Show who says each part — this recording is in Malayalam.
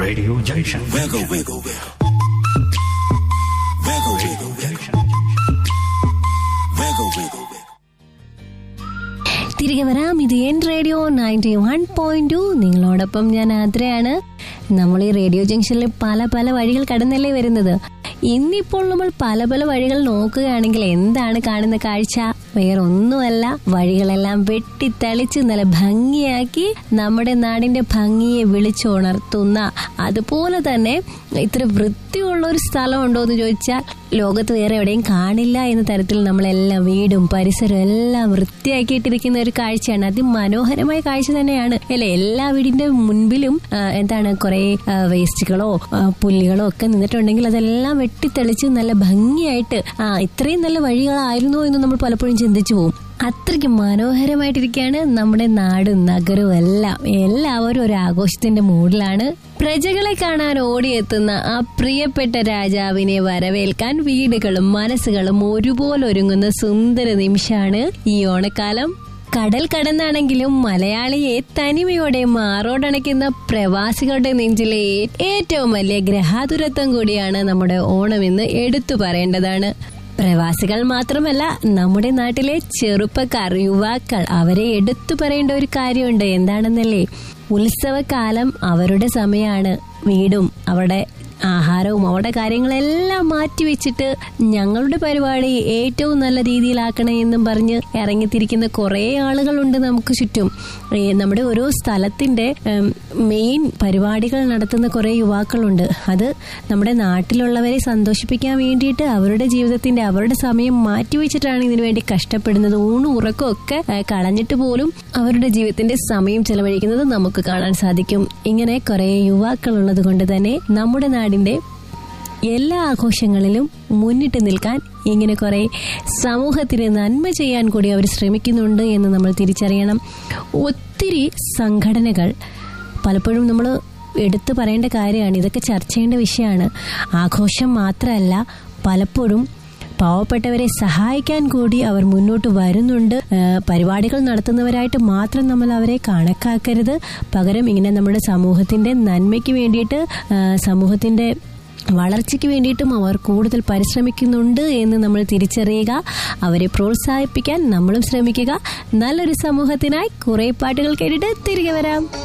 Speaker 1: Radio Junction.
Speaker 2: Wiggle, wiggle, wiggle. Wiggle, wiggle, wiggle. Wiggle, wiggle, wiggle.
Speaker 3: തിരികെ വരാം ഇത് N radio ninety one point two നിങ്ങളോടൊപ്പം ഞാൻ ആദ്രയാണ് നമ്മൾ ഈ റേഡിയോ ജംഗ്ഷനിൽ പല പല വഴികൾ കടന്നല്ലേ വരുന്നത് ഇന്നിപ്പോൾ നമ്മൾ പല പല വഴികൾ നോക്കുകയാണെങ്കിൽ എന്താണ് കാണുന്ന കാഴ്ച വേറെ ഒന്നുമല്ല വഴികളെല്ലാം വെട്ടിത്തളിച്ച് നല്ല ഭംഗിയാക്കി നമ്മുടെ നാടിന്റെ ഭംഗിയെ വിളിച്ചുണർത്തുന്ന അതുപോലെ തന്നെ ഇത്ര വൃത്തിയുള്ള ഒരു സ്ഥലം ഉണ്ടോ എന്ന് ചോദിച്ചാൽ ലോകത്ത് വേറെ എവിടെയും കാണില്ല എന്ന തരത്തിൽ നമ്മളെല്ലാം വീടും പരിസരവും എല്ലാം വൃത്തിയാക്കിയിട്ടിരിക്കുന്ന ഒരു കാഴ്ചയാണ് അതിമനോഹരമായ കാഴ്ച തന്നെയാണ് അല്ലെ എല്ലാ വീടിന്റെ മുൻപിലും ആ, എന്താണ് കുറെ വേസ്റ്റുകളോ പുല്ലുകളോ ഒക്കെ നിന്നിട്ടുണ്ടെങ്കിൽ അതെല്ലാം വെട്ടിത്തെളിച്ച് നല്ല ഭംഗിയായിട്ട് ആ ഇത്രയും നല്ല വഴികളായിരുന്നോ എന്ന് നമ്മൾ പലപ്പോഴും ചിന്തിച്ചു പോകും അത്രയ്ക്ക് മനോഹരമായിട്ടിരിക്കുകയാണ് നമ്മുടെ നാടും നഗരവും എല്ലാം എല്ലാവരും ഒരു ആഘോഷത്തിന്റെ മൂഡിലാണ് പ്രജകളെ കാണാൻ ഓടിയെത്തുന്ന ആ പ്രിയപ്പെട്ട രാജാവിനെ വരവേൽക്കാൻ വീടുകളും മനസ്സുകളും ഒരുപോലെ ഒരുങ്ങുന്ന സുന്ദര നിമിഷമാണ് ഈ ഓണക്കാലം കടൽ കടന്നാണെങ്കിലും മലയാളിയെ തനിമയോടെ മാറോടണയ്ക്കുന്ന പ്രവാസികളുടെ നെഞ്ചിലെ ഏറ്റവും വലിയ ഗ്രഹാതുരത്വം കൂടിയാണ് നമ്മുടെ ഓണമെന്ന് എടുത്തു പറയേണ്ടതാണ് പ്രവാസികൾ മാത്രമല്ല നമ്മുടെ നാട്ടിലെ ചെറുപ്പക്കാർ യുവാക്കൾ അവരെ എടുത്തു പറയേണ്ട ഒരു കാര്യമുണ്ട് എന്താണെന്നല്ലേ ഉത്സവകാലം അവരുടെ സമയമാണ് വീടും അവരുടെ ആഹാരവും അവരുടെ കാര്യങ്ങളെല്ലാം മാറ്റിവെച്ചിട്ട് ഞങ്ങളുടെ പരിപാടി ഏറ്റവും നല്ല രീതിയിലാക്കണേ എന്നും പറഞ്ഞ് ഇറങ്ങിത്തിരിക്കുന്ന കുറേ ആളുകളുണ്ട് നമുക്ക് ചുറ്റും ഏ, നമ്മുടെ ഓരോ സ്ഥലത്തിന്റെ മെയിൻ പരിപാടികൾ നടത്തുന്ന കുറേ യുവാക്കളുണ്ട് അത് നമ്മുടെ നാട്ടിലുള്ളവരെ സന്തോഷിപ്പിക്കാൻ വേണ്ടിയിട്ട് അവരുടെ ജീവിതത്തിന്റെ അവരുടെ സമയം മാറ്റിവെച്ചിട്ടാണ് ഇതിനു വേണ്ടി കഷ്ടപ്പെടുന്നത് ഊണും ഉറക്കവും ഒക്കെ ഏ, കളഞ്ഞിട്ട് പോലും അവരുടെ ജീവിതത്തിന്റെ സമയം ചെലവഴിക്കുന്നത് നമുക്ക് കാണാൻ സാധിക്കും ഇങ്ങനെ കുറേ യുവാക്കൾ ഉള്ളത് കൊണ്ട് തന്നെ നമ്മുടെ നാടിന്റെ എല്ലാ ആഘോഷങ്ങളിലും മുന്നിട്ട് നിൽക്കാൻ ഇങ്ങനെ കുറെ സമൂഹത്തിന് നന്മ ചെയ്യാൻ കൂടി അവർ ശ്രമിക്കുന്നുണ്ട് എന്ന് നമ്മൾ തിരിച്ചറിയണം ഒത്തിരി സംഘടനകൾ പലപ്പോഴും നമ്മൾ എടുത്തു പറയേണ്ട കാര്യമാണ് ഇതൊക്കെ ചർച്ച ചെയ്യേണ്ട വിഷയമാണ് ആഘോഷം മാത്രമല്ല പലപ്പോഴും പാവപ്പെട്ടവരെ സഹായിക്കാൻ കൂടി അവർ മുന്നോട്ട് വരുന്നുണ്ട് ആ, പരിപാടികൾ നടത്തുന്നവരായിട്ട് മാത്രം നമ്മൾ അവരെ കണക്കാക്കരുത് പകരം ഇങ്ങനെ നമ്മുടെ സമൂഹത്തിന്റെ നന്മയ്ക്ക് വേണ്ടിയിട്ട് ആ, സമൂഹത്തിന്റെ വളർച്ചയ്ക്ക് വേണ്ടിയിട്ടും അവർ കൂടുതൽ പരിശ്രമിക്കുന്നുണ്ട് എന്ന് നമ്മൾ തിരിച്ചറിയുക അവരെ പ്രോത്സാഹിപ്പിക്കാൻ നമ്മളും ശ്രമിക്കുക നല്ലൊരു സമൂഹത്തിനായി കുറെ പാട്ടുകൾ കേട്ടിട്ട് തിരികെ വരാം